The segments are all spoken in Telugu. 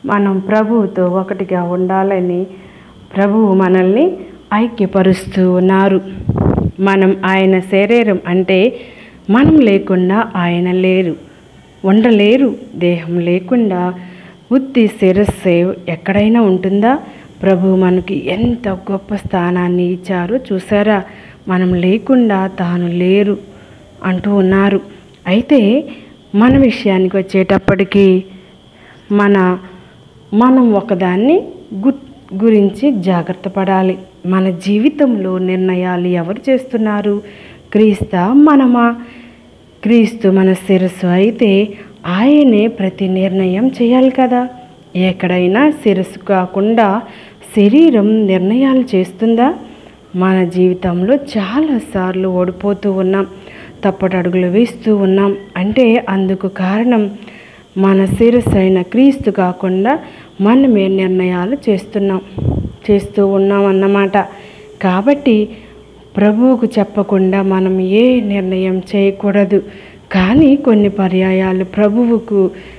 మనం ప్రభువుతో ఒకటిగా ఉండాలని ప్రభువు మనల్ని ఐక్యపరుస్తూ ఉన్నారు మనం ఆయన శరీరం అంటే మనం లేకుండా ఆయన లేరు ఉండలేరు దేహం లేకుండా ఉత్తి శిరస్సే ఎక్కడైనా ఉంటుందా ప్రభు మనకి ఎంత గొప్ప స్థానాన్ని ఇచ్చారో చూసారా మనం లేకుండా తాను లేరు అంటూ ఉన్నారు అయితే మన విషయానికి వచ్చేటప్పటికి మన మనం ఒకదాన్ని గు గురించి జాగ్రత్త పడాలి మన జీవితంలో నిర్ణయాలు ఎవరు చేస్తున్నారు క్రీస్త మనమా క్రీస్తు మన శిరస్సు అయితే ఆయనే ప్రతి నిర్ణయం చేయాలి కదా ఎక్కడైనా శిరస్సు కాకుండా శరీరం నిర్ణయాలు చేస్తుందా మన జీవితంలో చాలాసార్లు ఓడిపోతూ ఉన్నాం తప్పటడుగులు వేస్తూ ఉన్నాం అంటే అందుకు కారణం మన శిరస్సు అయిన క్రీస్తు కాకుండా మనమే నిర్ణయాలు చేస్తున్నాం చేస్తూ ఉన్నాం అన్నమాట కాబట్టి ప్రభువుకు చెప్పకుండా మనం ఏ నిర్ణయం చేయకూడదు కానీ కొన్ని పర్యాయాలు ప్రభువుకు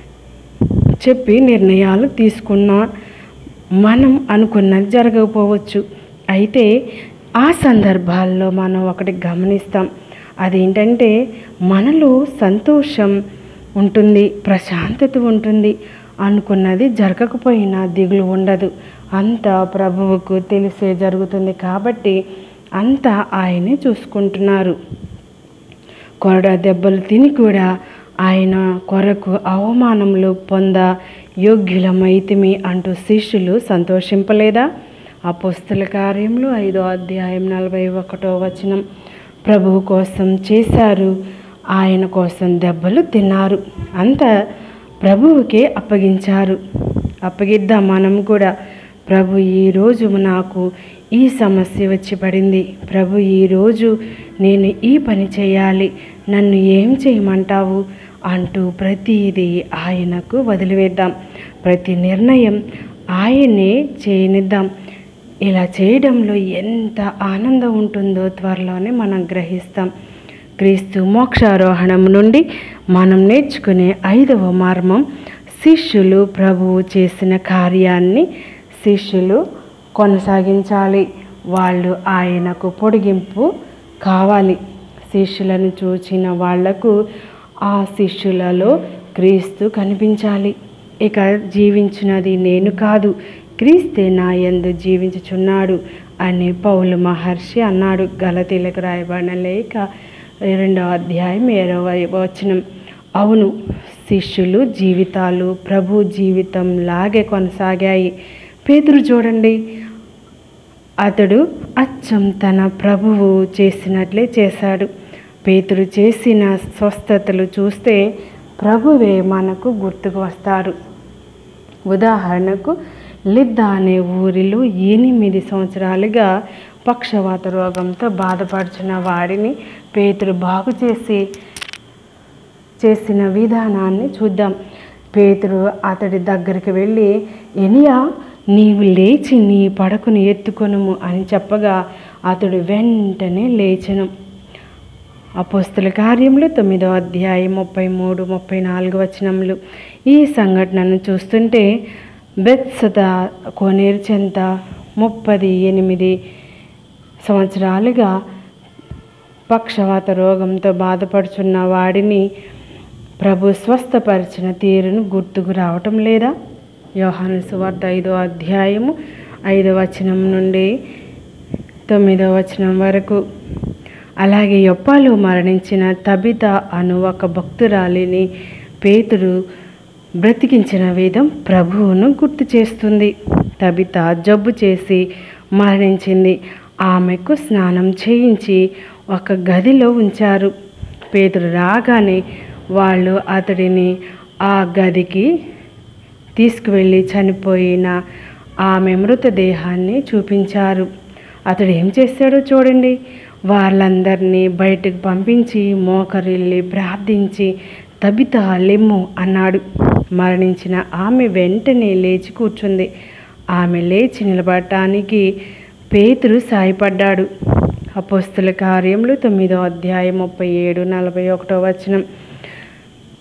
చెప్పి నిర్ణయాలు తీసుకున్నా మనం అనుకున్నది జరగకపోవచ్చు అయితే ఆ సందర్భాల్లో మనం ఒకటి గమనిస్తాం అదేంటంటే మనలో సంతోషం ఉంటుంది ప్రశాంతత ఉంటుంది అనుకున్నది జరగకపోయినా దిగులు ఉండదు అంతా ప్రభువుకు తెలిసే జరుగుతుంది కాబట్టి అంతా ఆయనే చూసుకుంటున్నారు కొరడ దెబ్బలు తిని కూడా ఆయన కొరకు అవమానములు పొంద యోగ్యులమైతిమి అంటూ శిష్యులు సంతోషింపలేదా అపోస్తుల కార్యములు ఐదో అధ్యాయం నలభై ఒకటో వచనం ప్రభువు కోసం చేశారు ఆయన కోసం దెబ్బలు తిన్నారు అంతా ప్రభువుకే అప్పగించారు అప్పగిద్దాం మనం కూడా ప్రభు ఈరోజు నాకు ఈ సమస్య వచ్చి పడింది ప్రభు ఈరోజు నేను ఈ పని చేయాలి నన్ను ఏం చేయమంటావు అంటూ ప్రతిదీ ఆయనకు వదిలివేద్దాం ప్రతి నిర్ణయం ఆయనే చేయనిద్దాం ఇలా చేయడంలో ఎంత ఆనందం ఉంటుందో త్వరలోనే మనం గ్రహిస్తాం క్రీస్తు మోక్షారోహణం నుండి మనం నేర్చుకునే ఐదవ మర్మం శిష్యులు ప్రభువు చేసిన కార్యాన్ని శిష్యులు కొనసాగించాలి వాళ్ళు ఆయనకు పొడిగింపు కావాలి శిష్యులను చూచిన వాళ్లకు ఆ శిష్యులలో క్రీస్తు కనిపించాలి ఇక జీవించినది నేను కాదు క్రీస్తే నా యందు జీవించుచున్నాడు అని పౌలు మహర్షి అన్నాడు గలతీలకు రాయబడిన లేఖ రెండవ అధ్యాయం ఏడవ వచనం అవును శిష్యులు జీవితాలు ప్రభు జీవితం లాగే కొనసాగాయి పేతురు చూడండి అతడు అచ్చం తన ప్రభువు చేసినట్లే చేశాడు పేతురు చేసిన స్వస్థతలు చూస్తే ప్రభువే మనకు గుర్తుకు వస్తారు ఉదాహరణకు లిద్దా అనే ఊరిలో ఎనిమిది సంవత్సరాలుగా పక్షవాత రోగంతో బాధపడుచున్న వాడిని పేతురు బాగు చేసి చేసిన విధానాన్ని చూద్దాం పేతురు అతడి దగ్గరికి వెళ్ళి ఎనియా నీవు లేచి నీ పడకను ఎత్తుకొనుము అని చెప్పగా అతడు వెంటనే లేచెను అపోస్తుల కార్యములు తొమ్మిదో అధ్యాయం ముప్పై మూడు ముప్పై నాలుగు వచనములు ఈ సంఘటనను చూస్తుంటే బెత్సద కోనేరు చెంత ముప్పది ఎనిమిది సంవత్సరాలుగా పక్షవాత రోగంతో బాధపడుచున్న వాడిని ప్రభు స్వస్థపరిచిన తీరును గుర్తుకు రావటం లేదా యోహాను సువార్త ఐదో అధ్యాయము ఐదో వచనం నుండి తొమ్మిదో వచనం వరకు అలాగే యొప్పాలో మరణించిన తబిత అను ఒక భక్తురాలిని పేతురు బ్రతికించిన విధం ప్రభువును గుర్తు చేస్తుంది తబిత జబ్బు చేసి మరణించింది ఆమెకు స్నానం చేయించి ఒక గదిలో ఉంచారు పేతురు రాగానే వాళ్ళు అతడిని ఆ గదికి తీసుకువెళ్ళి చనిపోయిన ఆమె మృతదేహాన్ని చూపించారు అతడు ఏం చేశాడో చూడండి వాళ్ళందరినీ బయటకు పంపించి మోకరిల్లి ప్రార్థించి తబిత లెమ్ము అన్నాడు మరణించిన ఆమె వెంటనే లేచి కూర్చుంది ఆమె లేచి నిలబడటానికి పేతురు సాయపడ్డాడు అపోస్తుల కార్యములు తొమ్మిదో అధ్యాయం ముప్పై ఏడు నలభై ఒకటో వచనం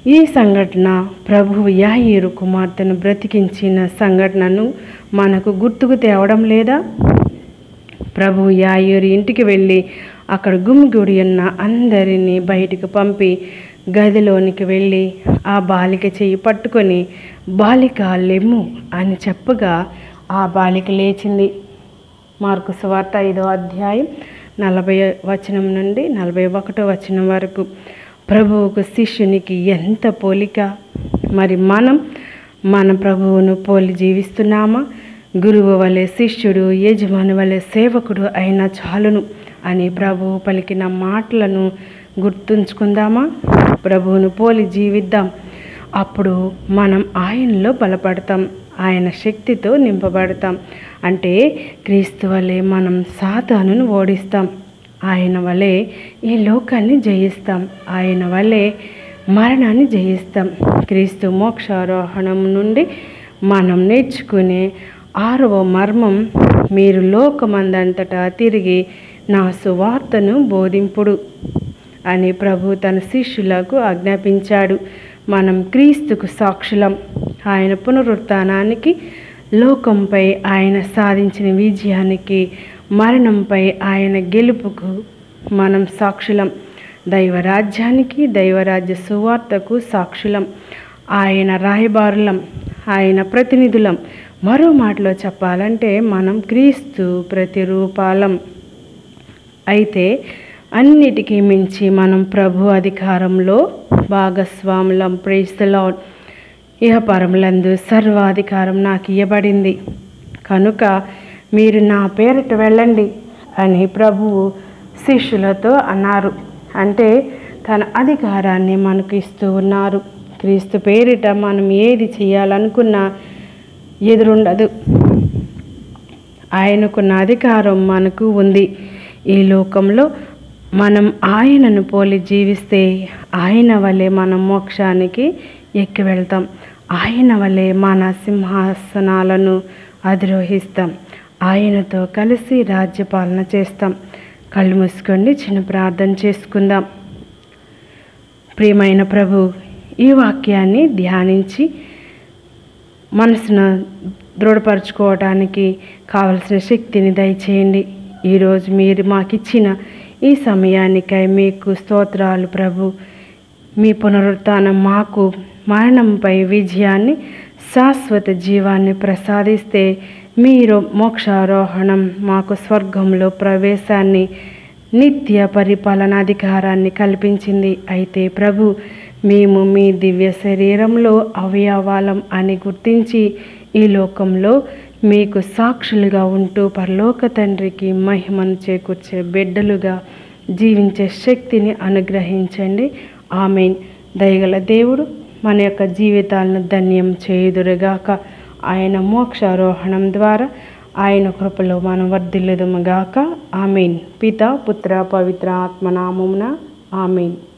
ఈ సంఘటన ప్రభువు యాయిరు కుమార్తెను బ్రతికించిన సంఘటనను మనకు గుర్తుకు తేవడం లేదా ప్రభు యాయూరి ఇంటికి వెళ్ళి అక్కడ గుమిగూడి ఉన్న అందరినీ బయటికి పంపి గదిలోనికి వెళ్ళి ఆ బాలిక చెయ్యి పట్టుకొని బాలిక లెమ్ము అని చెప్పగా ఆ బాలిక లేచింది మార్కు సువార్త ఐదో అధ్యాయం నలభై వచనం నుండి నలభై ఒకటో వచనం వరకు ప్రభువుకు శిష్యునికి ఎంత పోలిక మరి మనం మన ప్రభువును పోలి జీవిస్తున్నామా గురువు వలె శిష్యుడు యజమాని వలె సేవకుడు అయిన చాలును అని ప్రభువు పలికిన మాటలను గుర్తుంచుకుందామా ప్రభువును పోలి జీవిద్దాం అప్పుడు మనం ఆయనలో బలపడతాం ఆయన శక్తితో నింపబడతాం అంటే క్రీస్తు వలె మనం సాతానును ఓడిస్తాం ఆయన వలె ఈ లోకాన్ని జయిస్తాం ఆయన వలె మరణాన్ని జయిస్తాం క్రీస్తు మోక్షారోహణం నుండి మనం నేర్చుకునే ఆరవ మర్మం మీరు లోకమందంతటా తిరిగి నా సువార్తను బోధింపుడు అని ప్రభు తన శిష్యులకు ఆజ్ఞాపించాడు మనం క్రీస్తుకు సాక్షులం ఆయన పునరుత్థానానికి లోకంపై ఆయన సాధించిన విజయానికి మరణంపై ఆయన గెలుపుకు మనం సాక్షులం దైవరాజ్యానికి దైవరాజ్య సువార్తకు సాక్షులం ఆయన రాయబారులం ఆయన ప్రతినిధులం మరో మాటలో చెప్పాలంటే మనం క్రీస్తు ప్రతిరూపాలం అయితే అన్నిటికీ మించి మనం ప్రభు అధికారంలో భాగస్వాములం ప్రేస్తలో ఇహపరములందు సర్వాధికారం నాకు ఇవ్వబడింది కనుక మీరు నా పేరిట వెళ్ళండి అని ప్రభువు శిష్యులతో అన్నారు అంటే తన అధికారాన్ని మనకు ఇస్తూ ఉన్నారు క్రీస్తు పేరిట మనం ఏది చేయాలనుకున్నా ఎదురుండదు ఆయనకున్న అధికారం మనకు ఉంది ఈ లోకంలో మనం ఆయనను పోలి జీవిస్తే ఆయన వలె మనం మోక్షానికి ఎక్కి వెళ్తాం ఆయన వలె మన సింహాసనాలను అధిరోహిస్తాం ఆయనతో కలిసి రాజ్యపాలన చేస్తాం కళ్ళు మూసుకోండి చిన్న ప్రార్థన చేసుకుందాం ప్రియమైన ప్రభు ఈ వాక్యాన్ని ధ్యానించి మనసును దృఢపరచుకోవడానికి కావలసిన శక్తిని దయచేయండి ఈరోజు మీరు మాకిచ్చిన ఈ సమయానికై మీకు స్తోత్రాలు ప్రభు మీ పునరుత్థానం మాకు మరణంపై విజయాన్ని శాశ్వత జీవాన్ని ప్రసాదిస్తే మీరు మోక్షారోహణం మాకు స్వర్గంలో ప్రవేశాన్ని నిత్య పరిపాలన అధికారాన్ని కల్పించింది అయితే ప్రభు మేము మీ దివ్య శరీరంలో అవయవాలం అని గుర్తించి ఈ లోకంలో మీకు సాక్షులుగా ఉంటూ పరలోక తండ్రికి మహిమను చేకూర్చే బిడ్డలుగా జీవించే శక్తిని అనుగ్రహించండి ఆమెన్ దయగల దేవుడు మన యొక్క జీవితాలను ధన్యం చేయుదురుగాక ఆయన మోక్షారోహణం ద్వారా ఆయన కృపలో మనం వర్ధిల్లుదుముగాక ఆమెన్ పిత పుత్ర పవిత్ర ఆత్మనామమున ఆమెన్